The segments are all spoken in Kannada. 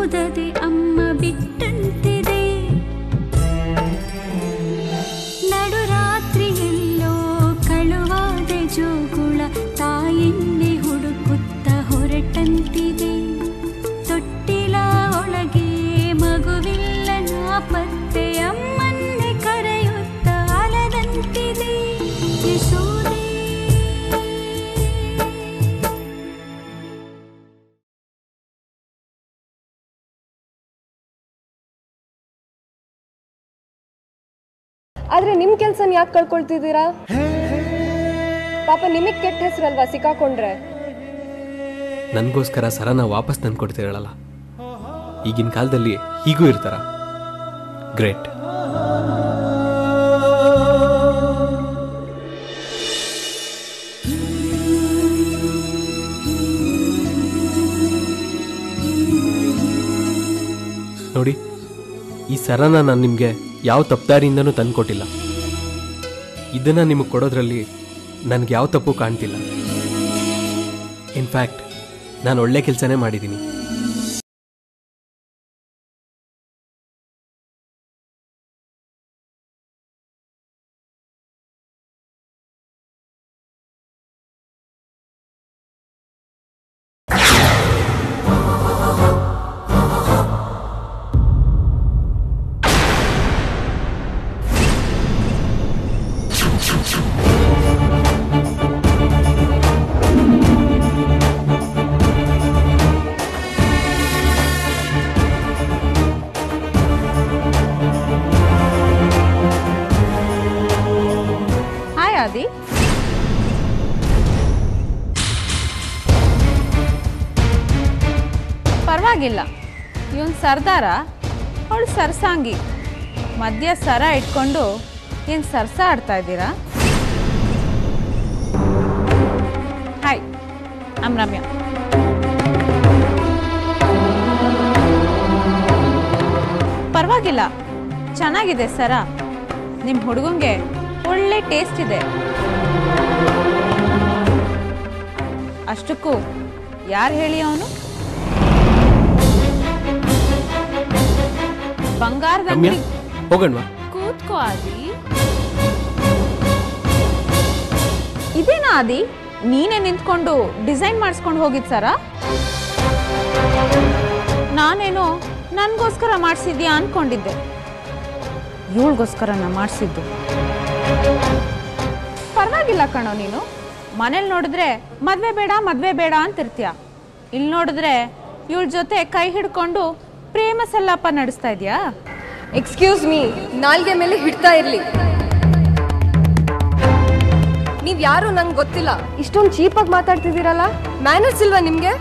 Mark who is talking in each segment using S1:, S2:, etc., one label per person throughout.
S1: ಓದದೆ ಅಮ್ಮ ಬಿಟ್ಟಂತಿದೆ ನಡುರಾತ್ರಿಯೆಲ್ಲೋ ಕಳುವಾದೆ ಜೋಗುಳ ತಾಯಿನ್ನೆ ಹುಡುಕುತ್ತ ಹೊರಟಂತಿದೆ ತೊಟ್ಟಿಲ ಒಳಗೆ ಮಗುವಿಲ್ಲ ನಾಪತ್ತೆ ಅಮ್ಮನ್ನೆ ಕರೆಯುತ್ತ ಅಲದಂತಿದೆ ಯಶೋದೆ
S2: ಆದ್ರೆ ನಿಮ್ ಕೆಲ್ಸನ ಯಾಕೆ ಕಳ್ಕೊಳ್ತಿದ್ದೀರಾ ಪಾಪ ನಿಮಗ್ ಕೆಟ್ಟ ಹೆಸರಲ್ವಾ ಸಿಕ್ಕಾಕೊಂಡ್ರೆ
S3: ನನಗೋಸ್ಕರ ಸರನ ವಾಪಸ್ ತಂದು ಕೊಡ್ತಿರಲ್ಲ ಈಗಿನ ಕಾಲದಲ್ಲಿ ಹೀಗೂ ಇರ್ತಾರ ಗ್ರೇಟ್ ನೋಡಿ ಈ ಸರನ ನಾನು ನಿಮಗೆ ಯಾವ ತಪ್ಪದಾರಿಯಿಂದನೂ ತಂದು ಕೊಟ್ಟಿಲ್ಲ ಇದನ್ನು ನಿಮಗೆ ಕೊಡೋದ್ರಲ್ಲಿ ನನಗೆ ಯಾವ ತಪ್ಪು ಕಾಣ್ತಿಲ್ಲ ಇನ್ಫ್ಯಾಕ್ಟ್ ನಾನು ಒಳ್ಳೆ ಕೆಲಸನೇ ಮಾಡಿದ್ದೀನಿ
S4: ಹಾಯ್ ಆದಿ ಪರವಾಗಿಲ್ಲ ಇವನ್ ಸರ್ದಾರ ಅವಳು ಸರ್ಸಾಂಗಿ ಮಧ್ಯ ಸರ ಇಟ್ಕೊಂಡು ಏನು ಸರ್ಸ ಆಡ್ತಾ ಇದ್ದೀರಾ ಹಾಯ್ ಐಮ್ ರಮ್ಯಾ ಪರವಾಗಿಲ್ಲ ಚೆನ್ನಾಗಿದೆ ಸರ ನಿಮ್ಮ ಹುಡುಗಂಗೆ ಒಳ್ಳೆ ಟೇಸ್ಟ್ ಇದೆ ಅಷ್ಟಕ್ಕೂ ಯಾರು ಹೇಳಿ ಅವನು ಬಂಗಾರದ
S3: ರಮ್ಯಾ
S4: ಅಂಗಡಿ
S3: ಹೋಗಣ್ವಾ
S4: ಕೂತ್ಕೋ ಆದಿ ಇದೇನಾ ಆದಿ ನೀನೇ ನಿಂತ್ಕೊಂಡು ಡಿಸೈನ್ ಮಾಡಿಸ್ಕೊಂಡು ಹೋಗಿದ್ ಸರ ನಾನೇನೋ ನನಗೋಸ್ಕರ ಮಾಡಿಸಿದ್ಯಾ ಅನ್ಕೊಂಡಿದ್ದೆ ಇವಳಿಗೋಸ್ಕರನ ಮಾಡಿಸಿದ್ದು ಪರವಾಗಿಲ್ಲ ಕಣೋ ನೀನು ಮನೇಲಿ ನೋಡಿದ್ರೆ ಮದ್ವೆ ಬೇಡ ಮದ್ವೆ ಬೇಡ ಅಂತಿರ್ತೀಯ ಇಲ್ಲಿ ನೋಡಿದ್ರೆ ಇವಳ ಜೊತೆ ಕೈ ಹಿಡ್ಕೊಂಡು ಪ್ರೇಮ ಸಲ್ಲಾಪ ನಡೆಸ್ತಾ ಇದೆಯಾ
S2: ಎಕ್ಸ್ಕ್ಯೂಸ್ ಮೀ ನಾಲ್ಗೆ ಮೇಲೆ ಹಿಡ್ತಾ ಇರ್ಲಿ ನೀವ್ ಯಾರು ನಂಗೆ ಗೊತ್ತಿಲ್ಲ ಇಷ್ಟೊಂದು ಚೀಪಾಗಿ ಮಾತಾಡ್ತಿದ್ದೀರಲ್ಲ ಮ್ಯಾನರ್ಸ್ ಇಲ್ವಾ ನಿಮ್ಗೆ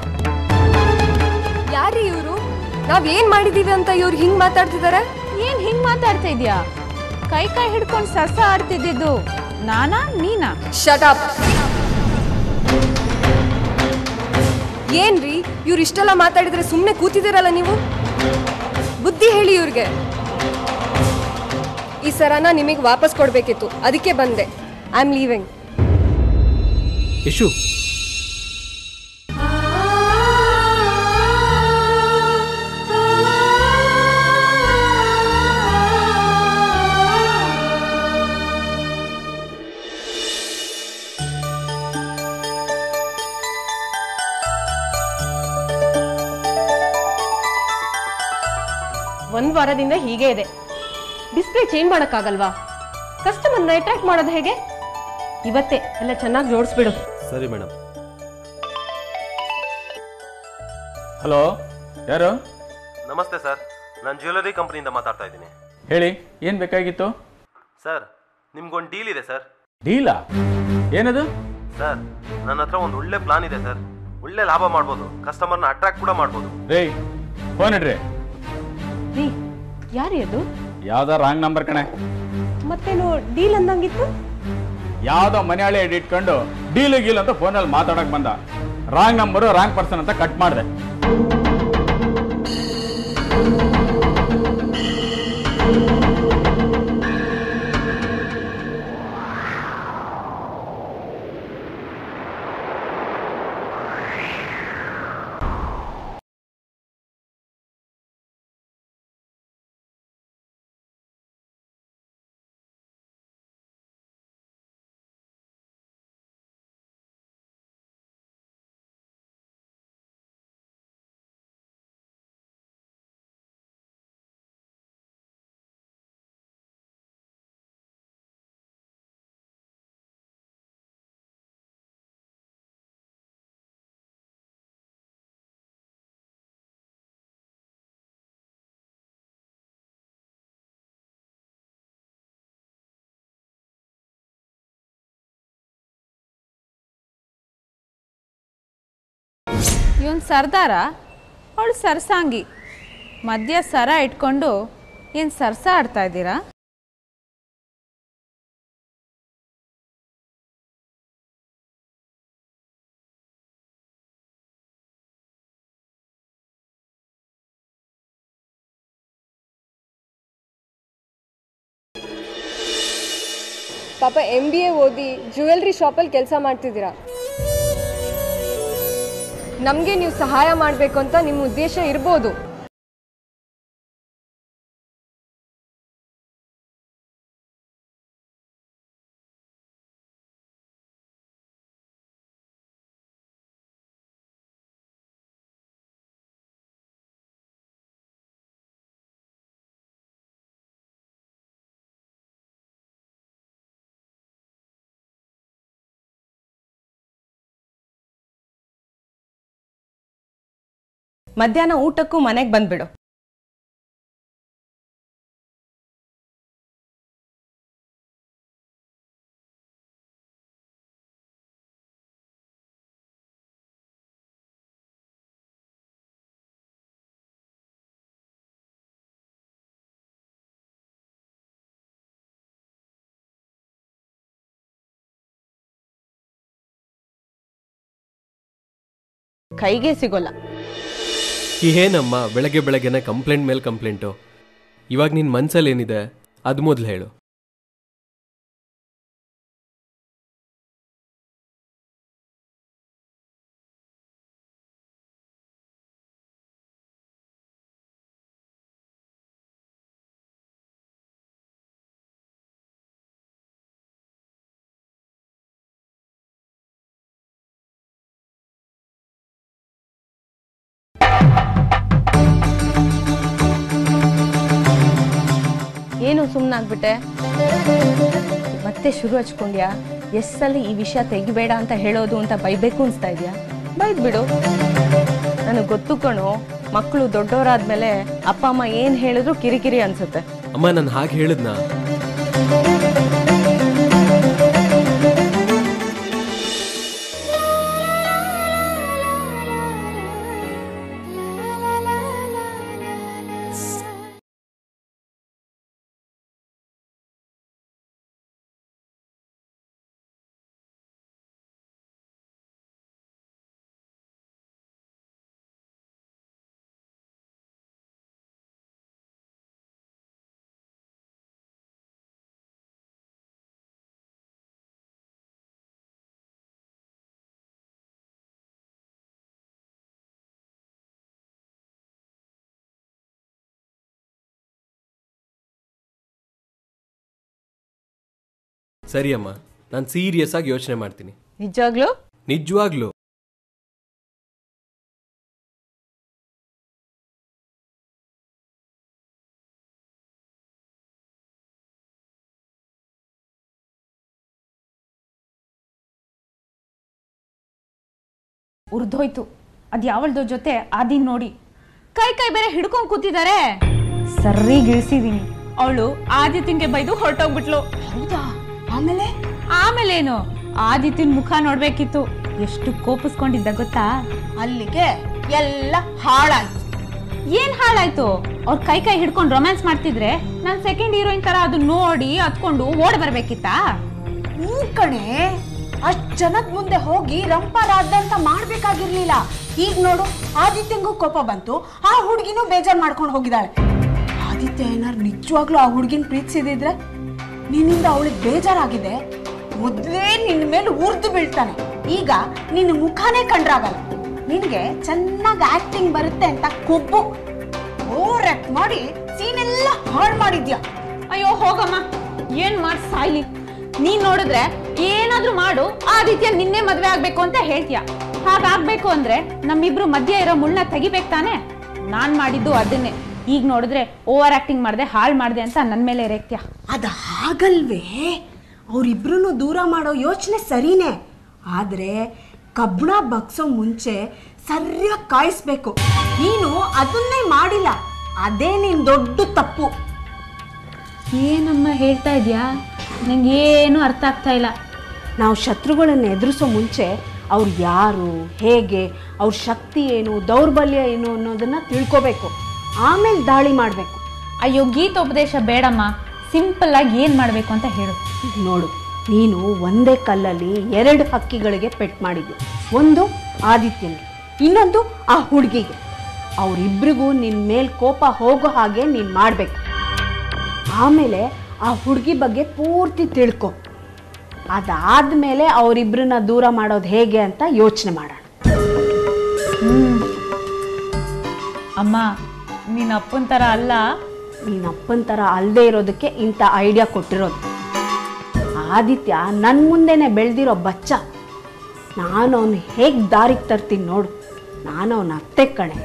S2: ಯಾರಿ ಇವರು ನಾವ್ ಏನ್ ಮಾಡಿದೀವಿ ಅಂತ ಇವ್ರು ಹಿಂಗ್ ಮಾತಾಡ್ತಿದ್ದಾರೆ
S4: ಏನ್ ಹಿಂಗ್ ಮಾತಾಡ್ತಾ ಇದೀಯಾ ಕೈ ಕೈ ಹಿಡ್ಕೊಂಡು ಸರ್ಸ ಆಡ್ತಿದ್ದಿದ್ದು ನಾನಾ ನೀನಾ
S2: ಶಟ್ ಅಪ್ ಏನ್ರಿ ಇವ್ರು ಇಷ್ಟೆಲ್ಲ ಮಾತಾಡಿದ್ರೆ ಸುಮ್ಮನೆ ಕೂತಿದ್ದೀರಲ್ಲ ನೀವು ಬುದ್ಧಿ ಹೇಳಿ ಇವ್ರಿಗೆ ಈ ಸರನ ನಿಮಗೆ ವಾಪಸ್ ಕೊಡ್ಬೇಕಿತ್ತು ಅದಕ್ಕೆ ಬಂದೆ ಐ ಆಮ್ ಲೀವಿಂಗ್
S3: ಯಶು
S5: ಒಂದ್ ವಾರದಿಂದ ಹೀಗೆ ಇದೆ ಡಿಸ್ಪ್ಲೇ ಚೇಂಜ್ ಮಾಡೋಕ್ಕಾಗಲ್ವಾ ಕಸ್ಟಮರ್ನ ಅಟ್ರಾಕ್ಟ್ ಮಾಡೋದು ಹೇಗೆ ಇವತ್ತೇ ಎಲ್ಲ ಚೆನ್ನಾಗಿ ಜೋಡಿಸ್ಬಿಡು
S3: ಸರಿ ಮೇಡಮ್
S6: ಹಲೋ ಯಾರು
S7: ನಮಸ್ತೆ ಸರ್ ನಾನು ಜ್ಯುವೆಲರಿ ಕಂಪ್ನಿಯಿಂದ ಮಾತಾಡ್ತಾ ಇದ್ದೀನಿ
S6: ಹೇಳಿ ಏನು ಬೇಕಾಗಿತ್ತು
S7: ಸರ್ ನಿಮ್ಗೊಂದು ಡೀಲ್ ಇದೆ ಸರ್
S6: ಡೀಲಾ ಏನದು
S7: ಸರ್ ನನ್ನ ಹತ್ರ ಒಂದು ಒಳ್ಳೆ ಪ್ಲಾನ್ ಇದೆ ಸರ್ ಒಳ್ಳೆ ಲಾಭ ಮಾಡ್ಬೋದು ಕಸ್ಟಮರ್ನ ಅಟ್ರಾಕ್ಟ್ ಕೂಡ ಮಾಡ್ಬೋದು
S6: ರೇ ಫೋನ್ ಇಡ್ರಿ
S5: ರೀ ಯಾರೇ ಅದು
S6: ಯಾವ್ದೋ ರಾಂಗ್ ನಂಬರ್ ಕಣೆ
S5: ಮತ್ತೇನು ಡೀಲ್ ಅಂದಂಗಿತ್ತು
S6: ಯಾವ್ದೋ ಮನೆ ಹಳೆ ಇಟ್ಕೊಂಡು ಡೀಲ್ ಗೀಲ್ ಅಂತ ಫೋನಲ್ಲಿ ಮಾತಾಡಕ್ ಬಂದ ರಾಂಗ್ ನಂಬರು ರಾಂಗ್ ಪರ್ಸನ್ ಅಂತ ಕಟ್ ಮಾಡಿದೆ
S4: ಇವನ್ ಸರ್ದಾರ ಅವಳು ಸರ್ಸಾಂಗಿ ಮಧ್ಯ ಸರ ಇಟ್ಕೊಂಡು ಏನು ಸರ್ಸ ಆಡ್ತಾ ಇದ್ದೀರಾ
S2: ಪಾಪ ಎಂ ಬಿ ಎ ಓದಿ ಜ್ಯುವೆಲ್ರಿ ಶಾಪಲ್ಲಿ ಕೆಲಸ ಮಾಡ್ತಿದ್ದೀರಾ ನಮಗೆ ನೀವು ಸಹಾಯ ಮಾಡಬೇಕು ಅಂತ ನಿಮ್ಮ ಉದ್ದೇಶ ಇರ್ಬೋದು
S8: ಮಧ್ಯಾಹ್ನ ಊಟಕ್ಕೂ ಮನೆಗೆ ಬಂದ್ಬಿಡು ಕೈಗೆ ಸಿಗೋಲ್ಲ
S3: ಏನಮ್ಮ ಬೆಳಗ್ಗೆ ಬೆಳಗ್ಗೆನೆ ಕಂಪ್ಲೇಂಟ್ ಮೇಲೆ ಕಂಪ್ಲೇಂಟು ಇವಾಗ ನಿನ್ನ ಮನ್ಸಲ್ಲಿ ಏನಿದೆ ಅದು ಮೊದಲು ಹೇಳು
S8: ಏನು ಸುಮ್ಮನಾಗ್ಬಿಟ್ಟೆ ಮತ್ತೆ ಶುರು ಹಚ್ಕೊಂಡ್ಯಾ ಎಷ್ಟ್ ಸಲ ಈ ವಿಷಯ ತೆಗಿಬೇಡ ಅಂತ ಹೇಳೋದು ಅಂತ ಬೈಬೇಕು ಅನ್ಸ್ತಾ ಇದೆಯಾ ಬೈದ್ ಬಿಡು ನನಗೆ ಗೊತ್ತು ಕಣೋ ಮಕ್ಕಳು ದೊಡ್ಡವರಾದ್ಮೇಲೆ ಅಪ್ಪ ಅಮ್ಮ ಏನ್ ಹೇಳಿದ್ರು ಕಿರಿಕಿರಿ ಅನ್ಸುತ್ತೆ
S3: ಅಮ್ಮ ನಾನು ಹಾಗೆ ಹೇಳಿದ್ನಾ ಸರಿ ಅಮ್ಮ ನಾನು ಸೀರಿಯಸ್ ಆಗಿ ಯೋಚನೆ ಮಾಡ್ತೀನಿ
S8: ನಿಜವಾಗ್ಲೂ
S3: ನಿಜವಾಗ್ಲೂ
S4: ಉರ್ದೋಯ್ತು ಅದು ಯಾವಳ್ದೋ ಜೊತೆ ಆದಿನ್ ನೋಡಿ ಕೈ ಕೈ ಬೇರೆ ಹಿಡ್ಕೊಂಡ್ ಕೂತಿದ್ದಾರೆ ಸರ್ರಿಗೆ ಇಳಿಸಿದೀನಿ ಅವಳು ಆದಿತ್ಯನ್ಗೆ ಬೈದು ಹೊರಟೋಗ್ಬಿಟ್ಲು ಹೌದಾ ಆಮೇಲೆ ಆಮೇಲೇನು ಆದಿತ್ಯನ್ ಮುಖ ನೋಡ್ಬೇಕಿತ್ತು ಎಷ್ಟು ಕೋಪಿಸ್ಕೊಂಡಿದ್ದ ಗೊತ್ತಾ
S9: ಅಲ್ಲಿಗೆ ಎಲ್ಲ ಹಾಳಾಯ್ತು
S4: ಏನ್ ಹಾಳಾಯ್ತು ಅವ್ರ ಕೈ ಕೈ ಹಿಡ್ಕೊಂಡು ರೊಮ್ಯಾನ್ಸ್ ಮಾಡ್ತಿದ್ರೆ ನಾನ್ ಸೆಕೆಂಡ್ ಹೀರೋಯಿನ್ ತರ ಅದು ನೋಡಿ ಹತ್ಕೊಂಡು ಓಡ್ ಬರ್ಬೇಕಿತ್ತಾ
S9: ಹ್ಞೂ ಕಣೆ ಅಷ್ಟ್ ಜನದ ಮುಂದೆ ಹೋಗಿ ರಂಪಾರಾದ್ದ ಅಂತ ಮಾಡ್ಬೇಕಾಗಿರ್ಲಿಲ್ಲ ಈಗ ನೋಡು ಆದಿತ್ಯಂಗೂ ಕೋಪ ಬಂತು ಆ ಹುಡುಗಿನೂ ಬೇಜಾರ್ ಮಾಡ್ಕೊಂಡು ಹೋಗಿದ್ದಾಳೆ ಆದಿತ್ಯ ಏನಾರು ನಿಜವಾಗ್ಲೂ ಆ ಹುಡುಗಿನ ಪ್ರೀತಿಸಿದಿದ್ರೆ ನಿನ್ನಿಂದ ಅವಳಿಗೆ ಬೇಜಾರಾಗಿದೆ ಮೊದಲೇ ನಿನ್ನ ಮೇಲೆ ಉರ್ದು ಬೀಳ್ತಾನೆ ಈಗ ನಿನ್ನ ಮುಖಾನೇ ಕಂಡ್ರಾಗಲ್ಲ ನಿನಗೆ ಚೆನ್ನಾಗಿ ಆಕ್ಟಿಂಗ್ ಬರುತ್ತೆ ಅಂತ ಕೊಬ್ಬು ಓವರ್ ಆಕ್ಟ್ ಮಾಡಿ ಸೀನೆಲ್ಲ ಹಾಳು ಮಾಡಿದ್ಯಾ
S4: ಅಯ್ಯೋ ಹೋಗಮ್ಮ ಏನ್ ಮಾಡ್ ಸಾಯ್ಲಿ ನೀನ್ ನೋಡಿದ್ರೆ ಏನಾದ್ರೂ ಮಾಡು ಆದಿತ್ಯ ನಿನ್ನೆ ಮದ್ವೆ ಆಗ್ಬೇಕು ಅಂತ ಹೇಳ್ತೀಯ ಹಾಗಾಗ್ಬೇಕು ಅಂದ್ರೆ ನಮ್ಮಿಬ್ರು ಮಧ್ಯ ಇರೋ ಮುಳ್ಳ ತೆಗಿಬೇಕು ತಾನೆ ನಾನ್ ಮಾಡಿದ್ದು ಅದನ್ನೇ ಈಗ ನೋಡಿದ್ರೆ ಓವರ್ ಆಕ್ಟಿಂಗ್ ಮಾಡ್ದೆ ಹಾಳು ಮಾಡ್ದೆ ಅಂತ ನನ್ ಮೇಲೆ ರೇಗ್ತ್ಯಾ
S9: ಅದು ಹಾಗಲ್ವೇ ಅವರಿಬ್ರು ದೂರ ಮಾಡೋ ಯೋಚನೆ ಸರಿನೇ ಆದರೆ ಕಬ್ಬಣ ಬಗ್ಸೋ ಮುಂಚೆ ಸರಿಯಾಗಿ ಕಾಯಿಸ್ಬೇಕು ನೀನು ಅದನ್ನೇ ಮಾಡಿಲ್ಲ ಅದೇ ನಿನ್ ದೊಡ್ಡ ತಪ್ಪು
S4: ಏನಮ್ಮ ಹೇಳ್ತಾ ಇದ್ಯಾ ನಂಗೆ ಏನು ಅರ್ಥ ಆಗ್ತಾ ಇಲ್ಲ
S9: ನಾವು ಶತ್ರುಗಳನ್ನು ಎದುರಿಸೋ ಮುಂಚೆ ಅವ್ರು ಯಾರು ಹೇಗೆ ಅವ್ರ ಶಕ್ತಿ ಏನು ದೌರ್ಬಲ್ಯ ಏನು ಅನ್ನೋದನ್ನ ತಿಳ್ಕೋಬೇಕು ಆಮೇಲೆ ದಾಳಿ ಮಾಡಬೇಕು
S4: ಅಯ್ಯೋ ಗೀತೋಪದೇಶ ಬೇಡಮ್ಮ ಸಿಂಪಲ್ ಆಗಿ ಏನ್ ಮಾಡ್ಬೇಕು ಅಂತ ಹೇಳು
S9: ನೋಡು ನೀನು ಒಂದೇ ಕಲ್ಲಲ್ಲಿ ಎರಡು ಹಕ್ಕಿಗಳಿಗೆ ಪೆಟ್ ಮಾಡಿದ್ದೆ ಒಂದು ಆದಿತ್ಯನಿಗೆ ಇನ್ನೊಂದು ಆ ಹುಡುಗಿಗೆ ಅವರಿಬ್ರಿಗೂ ನಿನ್ನ ಮೇಲೆ ಕೋಪ ಹೋಗೋ ಹಾಗೆ ನೀನು ಮಾಡಬೇಕು ಆಮೇಲೆ ಆ ಹುಡುಗಿ ಬಗ್ಗೆ ಪೂರ್ತಿ ತಿಳ್ಕೊ ಅದಾದ್ಮೇಲೆ ಅವರಿಬ್ಬರನ್ನ ದೂರ ಮಾಡೋದು ಹೇಗೆ ಅಂತ ಯೋಚನೆ ಮಾಡೋಣ
S4: ಅಮ್ಮ ನೀನ್ ಅಪ್ಪನ ತರ ಅಲ್ಲ
S9: ನೀನು ಅಪ್ಪನ ಥರ ಅಲ್ಲದೆ ಇರೋದಕ್ಕೆ ಇಂಥ ಐಡಿಯಾ ಕೊಟ್ಟಿರೋದು ಆದಿತ್ಯ ನನ್ನ ಮುಂದೆನೆ ಬೆಳೆದಿರೋ ಬಚ್ಚ ನಾನು ಅವನು ಹೇಗೆ ದಾರಿಗೆ ತರ್ತೀನಿ ನೋಡು ನಾನು ಅವನ ಅತ್ತೆ ಕಣೆ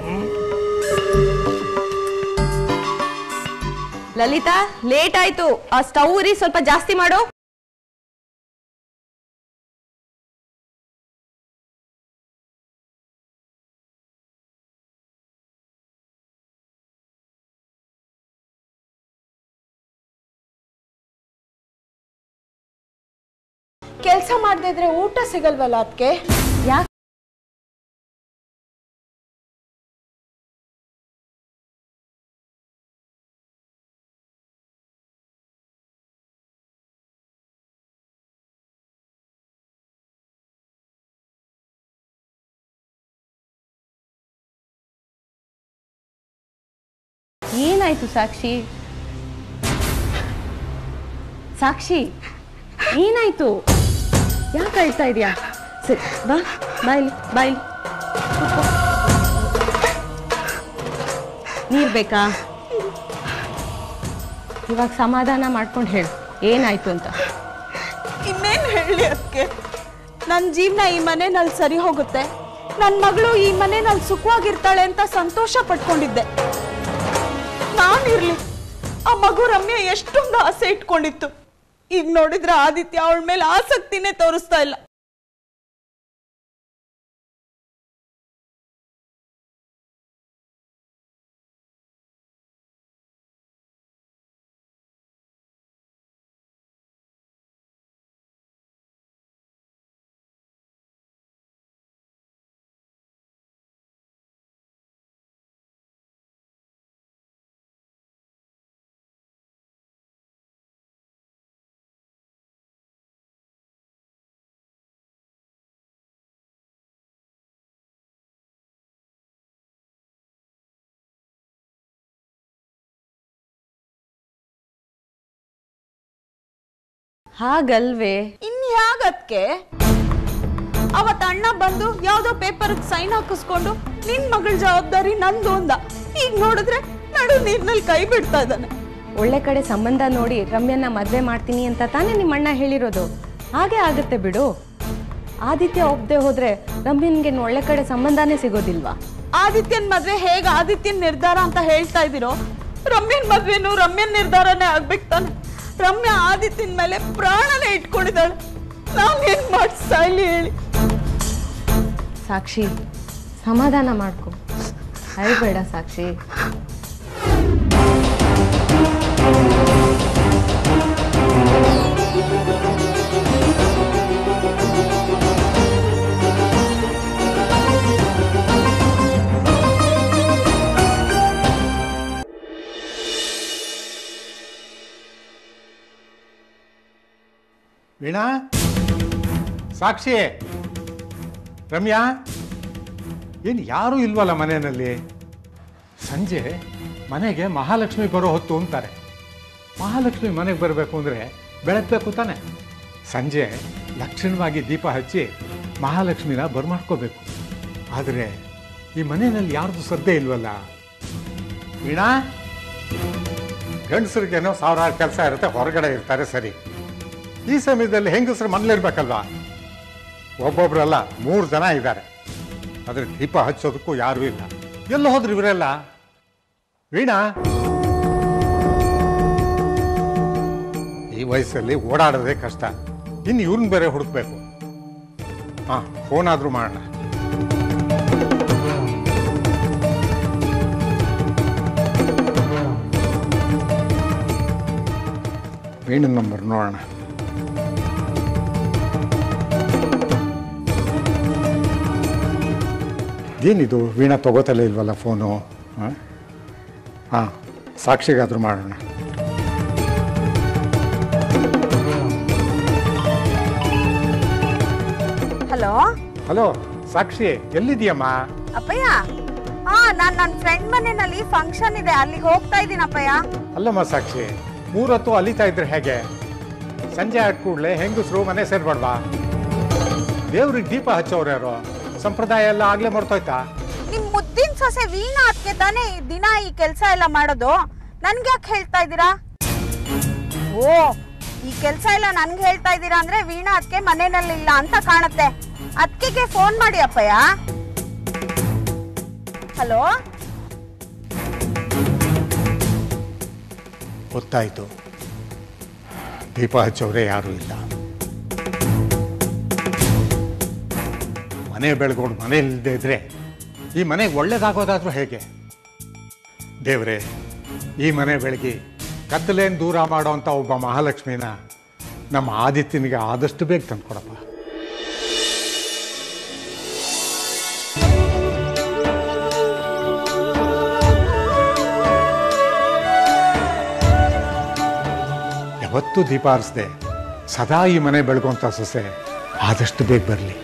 S8: ಲಲಿತಾ ಲೇಟ್ ಆಯ್ತು ಆ ಸ್ಟವ್ ಉರಿ ಸ್ವಲ್ಪ ಜಾಸ್ತಿ ಮಾಡು
S9: ಕೆಲಸ ಮಾಡದೇ ಇದ್ರೆ ಊಟ ಸಿಗಲ್ವಲ್ಲ ಅದಕ್ಕೆ
S8: ಯಾಕೆ ಏನಾಯ್ತು ಸಾಕ್ಷಿ ಸಾಕ್ಷಿ ಏನಾಯ್ತು ಯಾಕೆ ಅಳ್ತಾ ಇದೆಯಾ ಸರಿ ಬಾ ಬಾಯ್ಲಿ ಬಾಯ್ಲಿ ನೀರು ಬೇಕಾ ಇವಾಗ ಸಮಾಧಾನ ಮಾಡ್ಕೊಂಡು ಹೇಳು ಏನಾಯ್ತು ಅಂತ
S9: ಇನ್ನೇನು ಹೇಳಿ ಅದಕ್ಕೆ ನನ್ನ ಜೀವನ ಈ ಮನೆಯಲ್ಲಿ ಸರಿ ಹೋಗುತ್ತೆ ನನ್ನ ಮಗಳು ಈ ಮನೆಯಲ್ಲಿ ಸುಖವಾಗಿರ್ತಾಳೆ ಅಂತ ಸಂತೋಷ ಪಟ್ಕೊಂಡಿದ್ದೆ ನಾನಿರ್ಲಿ ಆ ಮಗು ರಮ್ಯ ಎಷ್ಟೊಂದು ಆಸೆ ಇಟ್ಕೊಂಡಿತ್ತು ಈಗ ನೋಡಿದ್ರೆ ಆದಿತ್ಯ ಅವಳ ಮೇಲೆ ಆಸಕ್ತಿನೇ ತೋರಿಸ್ತಾ ಇಲ್ಲ
S8: ಹಾಗಲ್ವೇ
S9: ಇನ್ಯಾಗದ್ಕೆ ಅವತ್ ಅಣ್ಣ ಬಂದು ಯಾವ್ದೋ ಪೇಪರ್ ಸೈನ್ ಹಾಕಿಸ್ಕೊಂಡು ನಿನ್ ಮಗಳ ಜವಾಬ್ದಾರಿ ನಂದು ಅಂದ ಈಗ ನೋಡಿದ್ರೆ ನಡು ನೀರ್ನಲ್ಲಿ ಕೈ ಬಿಡ್ತಾ ಇದ್ದಾನೆ
S8: ಒಳ್ಳೆ ಕಡೆ ಸಂಬಂಧ ನೋಡಿ ರಮ್ಯನ ಮದ್ವೆ ಮಾಡ್ತೀನಿ ಅಂತ ತಾನೇ ನಿಮ್ಮ ಅಣ್ಣ ಹೇಳಿರೋದು ಹಾಗೆ ಆಗುತ್ತೆ ಬಿಡು ಆದಿತ್ಯ ಒಪ್ಪದೆ ಹೋದ್ರೆ ರಮ್ಯನ್ಗೆ ಒಳ್ಳೆ ಕಡೆ ಸಂಬಂಧನೇ ಸಿಗೋದಿಲ್ವಾ
S9: ಆದಿತ್ಯನ್ ಮದ್ವೆ ಹೇಗ್ ಆದಿತ್ಯನ್ ನಿರ್ಧಾರ ಅಂತ ಹೇಳ್ತಾ ಇದೀರೋ ರಮ್ಯನ್ ಮದ್ವೆನು ರಮ್ಯನ್ ನಿರ್ಧಾರನೇ ಆಗ್ಬೇಕು ತಾನೆ ರಮ್ಯ ಆದಿತ್ಯನ್ ಮೇಲೆ ಪ್ರಾಣನೇ ಇಟ್ಕೊಂಡಿದ್ದಾಳೆ ನಾನ್ ಏನ್ ಮಾಡಿ ಸಾಯ್ಲಿ ಹೇಳಿ
S8: ಸಾಕ್ಷಿ ಸಮಾಧಾನ ಮಾಡ್ಕೊ ಅಳ್ಬೇಡ ಸಾಕ್ಷಿ
S10: ವೀಣಾ ಸಾಕ್ಷಿ ರಮ್ಯಾ ಏನು ಯಾರೂ ಇಲ್ವಲ್ಲ ಮನೆಯಲ್ಲಿ ಸಂಜೆ ಮನೆಗೆ ಮಹಾಲಕ್ಷ್ಮಿ ಬರೋ ಹೊತ್ತು ಅಂತಾರೆ ಮಹಾಲಕ್ಷ್ಮಿ ಮನೆಗೆ ಬರಬೇಕು ಅಂದರೆ ಬೆಳಗ್ಬೇಕು ತಾನೆ ಸಂಜೆ ಲಕ್ಷಣವಾಗಿ ದೀಪ ಹಚ್ಚಿ ಮಹಾಲಕ್ಷ್ಮಿನ ಬರ್ಮಾಡ್ಕೋಬೇಕು ಆದರೆ ಈ ಮನೆಯಲ್ಲಿ ಯಾರ್ದು ಶ್ರದ್ಧೆ ಇಲ್ವಲ್ಲ ವೀಣಾ ಗಂಡಸರಿಗೇನೋ ಸಾವಿರಾರು ಕೆಲಸ ಇರುತ್ತೆ ಹೊರಗಡೆ ಇರ್ತಾರೆ ಸರಿ ಈ ಸಮಯದಲ್ಲಿ ಹೆಂಗಸರು ಮನೇಲಿರ್ಬೇಕಲ್ವಾ ಒಬ್ಬೊಬ್ರಲ್ಲ ಮೂರು ಜನ ಇದ್ದಾರೆ ಆದ್ರೆ ದೀಪ ಹಚ್ಚೋದಕ್ಕೂ ಯಾರೂ ಇಲ್ಲ ಎಲ್ಲ ಹೋದ್ರು ಇವರೆಲ್ಲ ವೀಣಾ ಈ ವಯಸ್ಸಲ್ಲಿ ಓಡಾಡೋದೇ ಕಷ್ಟ ಇನ್ನು ಇವ್ರನ್ನ ಬೇರೆ ಹುಡುಕ್ಬೇಕು ಹಾ ಫೋನ್ ಆದ್ರೂ ಮಾಡೋಣ ವೀಣನ್ ನಂಬರ್ ನೋಡೋಣ ಏನಿದು ವೀಣಾ ತಗೋತಲೇ ಇಲ್ವಲ್ಲ ಫೋನು ಹಾಂ ಹಾಂ ಸಾಕ್ಷಿಗಾದರೂ ಮಾಡೋಣ
S9: ಹಲೋ
S10: ಹಲೋ ಸಾಕ್ಷಿ ಎಲ್ಲಿದೆಯಮ್ಮ
S9: ಅಪ್ಪಯ್ಯ ಹಾ ನಾನ್ ನನ್ನ ಫ್ರೆಂಡ್ ಮನೆಯಲ್ಲಿ ಫಂಕ್ಷನ್ ಇದೆ ಅಲ್ಲಿಗೆ ಹೋಗ್ತಾ ಇದ್ದೀನಿ ಅಪ್ಪಯ್ಯ
S10: ಅಲ್ಲಮ್ಮ ಸಾಕ್ಷಿ ಮೂರೊತ್ತು ಅಲಿತಾ ಇದ್ರೆ ಹೇಗೆ ಸಂಜೆ ಆದ ಕೂಡಲೇ ಹೆಂಗಸರು ಮನೆ ಸೇರ್ಬಾರ್ವಾ ದೇವ್ರಿಗೆ ದೀಪ ಹಚ್ಚೋರು ಯಾರು ಸಂಪ್ರದಾಯ ಎಲ್ಲ ಆಗ್ಲೇ ಮರ್ತೋಯ್ತಾ
S9: ನಿಮ್ ಮುದ್ದಿನ ಸೊಸೆ ವೀಣಾ ಅದಕ್ಕೆ ತಾನೇ ಈ ದಿನ ಈ ಕೆಲಸ ಎಲ್ಲ ಮಾಡೋದು ನನ್ಗೆ ಯಾಕೆ ಹೇಳ್ತಾ ಇದ್ದೀರಾ ಓ ಈ ಕೆಲಸ ಎಲ್ಲ ನನ್ಗೆ ಹೇಳ್ತಾ ಇದ್ದೀರಾ ಅಂದ್ರೆ ವೀಣಾ ಅದಕ್ಕೆ ಮನೆಯಲ್ಲಿ ಇಲ್ಲ ಅಂತ ಕಾಣುತ್ತೆ ಅದಕ್ಕೆ ಫೋನ್ ಮಾಡಿ ಅಪ್ಪಯ್ಯ ಹಲೋ
S10: ಗೊತ್ತಾಯ್ತು ದೀಪ ಹಚ್ಚೋರೇ ಯಾರೂ ಇಲ್ಲ ಮನೆ ಬೆಳಗೋಡು ಮನೆಯಲ್ಲಿಲ್ಲದೆ ಇದ್ರೆ ಈ ಮನೆಗೆ ಒಳ್ಳೇದಾಗೋದಾದ್ರೂ ಹೇಗೆ ದೇವ್ರೆ ಈ ಮನೆ ಬೆಳಗಿ ಕತ್ತಲೇನು ದೂರ ಮಾಡೋವಂಥ ಒಬ್ಬ ಮಹಾಲಕ್ಷ್ಮಿನ ನಮ್ಮ ಆದಿತ್ಯನಿಗೆ ಆದಷ್ಟು ಬೇಗ ತಂದ್ಕೊಡಪ್ಪ ಯಾವತ್ತೂ ದೀಪ ಆರಿಸ್ದೆ ಸದಾ ಈ ಮನೆ ಬೆಳಗುವಂಥ ಸೊಸೆ ಆದಷ್ಟು ಬೇಗ ಬರಲಿ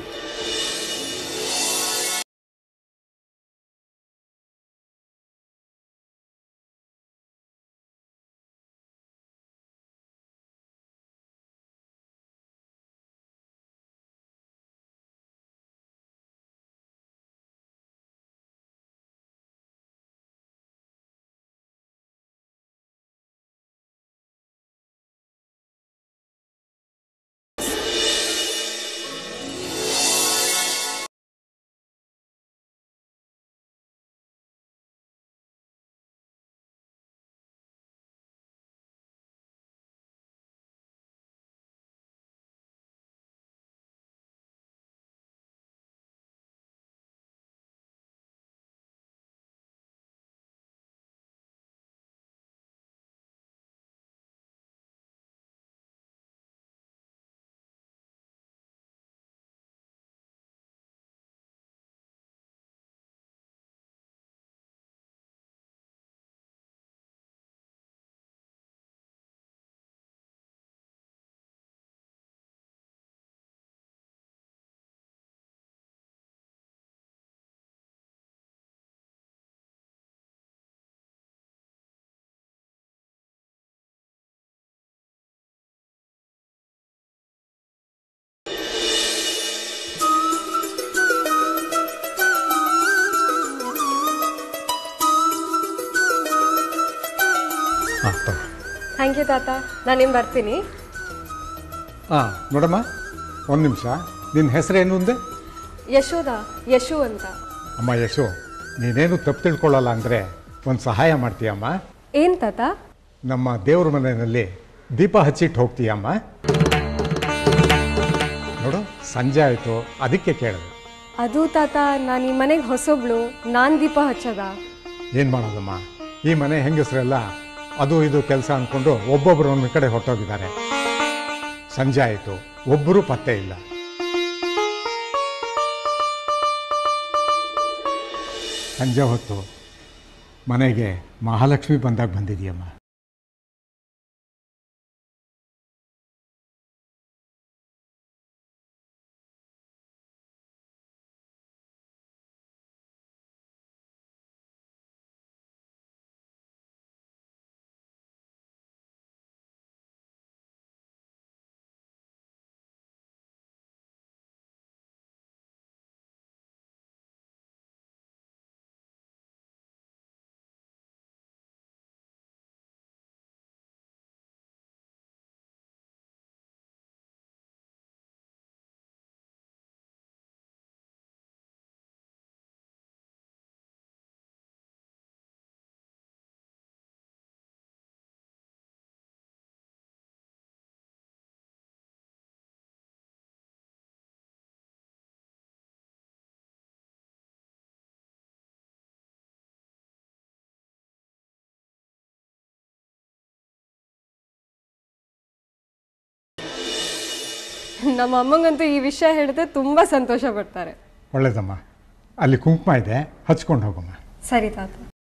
S10: ಹಾಂ
S2: ಥ್ಯಾಂಕ್ ಯು ತಾತ ನಾನು ನಿಮ್ ಬರ್ತೀನಿ
S10: ಹಾಂ ನೋಡಮ್ಮ ಒಂದು ನಿಮಿಷ ನಿನ್ನ ಹೆಸರೇನು ಅಂದೆ
S2: ಯಶೋದ ಯಶು ಅಂತ
S10: ಅಮ್ಮ ಯಶು ನೀನೇನು ತಪ್ಪು ತಿಳ್ಕೊಳ್ಳಲ್ಲ ಅಂದರೆ ಒಂದು ಸಹಾಯ ಮಾಡ್ತೀಯಮ್ಮ
S2: ಏನ್ ತಾತ
S10: ನಮ್ಮ ದೇವ್ರ ಮನೆಯಲ್ಲಿ ದೀಪ ಹಚ್ಚಿಟ್ಟು ಹೋಗ್ತೀಯಮ್ಮ ನೋಡು ಸಂಜೆ ಆಯಿತು ಅದಕ್ಕೆ ಕೇಳಿದೆ
S2: ಅದು ತಾತ ನಾನು ಈ ಮನೆಗೆ ಹೊಸೊಬ್ಳು ನಾನ್ ದೀಪ ಹಚ್ಚದ
S10: ಏನು ಮಾಡೋದಮ್ಮ ಈ ಮನೆ ಹೆಂಗಸರೆಲ್ಲ ಅದು ಇದು ಕೆಲಸ ಅಂದ್ಕೊಂಡು ಒಬ್ಬೊಬ್ಬರು ಒಂದು ಕಡೆ ಹೊರಟೋಗಿದ್ದಾರೆ ಸಂಜೆ ಆಯಿತು ಒಬ್ಬರೂ ಪತ್ತೆ ಇಲ್ಲ ಸಂಜೆ ಹೊತ್ತು ಮನೆಗೆ ಮಹಾಲಕ್ಷ್ಮಿ ಬಂದಾಗ ಬಂದಿದೆಯಮ್ಮ
S2: ನಮ್ಮ ಅಮ್ಮಂಗಂತೂ ಈ ವಿಷಯ ಹೇಳಿದ್ರೆ ತುಂಬಾ ಸಂತೋಷ ಪಡ್ತಾರೆ
S10: ಒಳ್ಳೇದಮ್ಮ ಅಲ್ಲಿ ಕುಂಕುಮ ಇದೆ ಹಚ್ಕೊಂಡು ಹೋಗಮ್ಮ
S2: ಸರಿ ತಾತ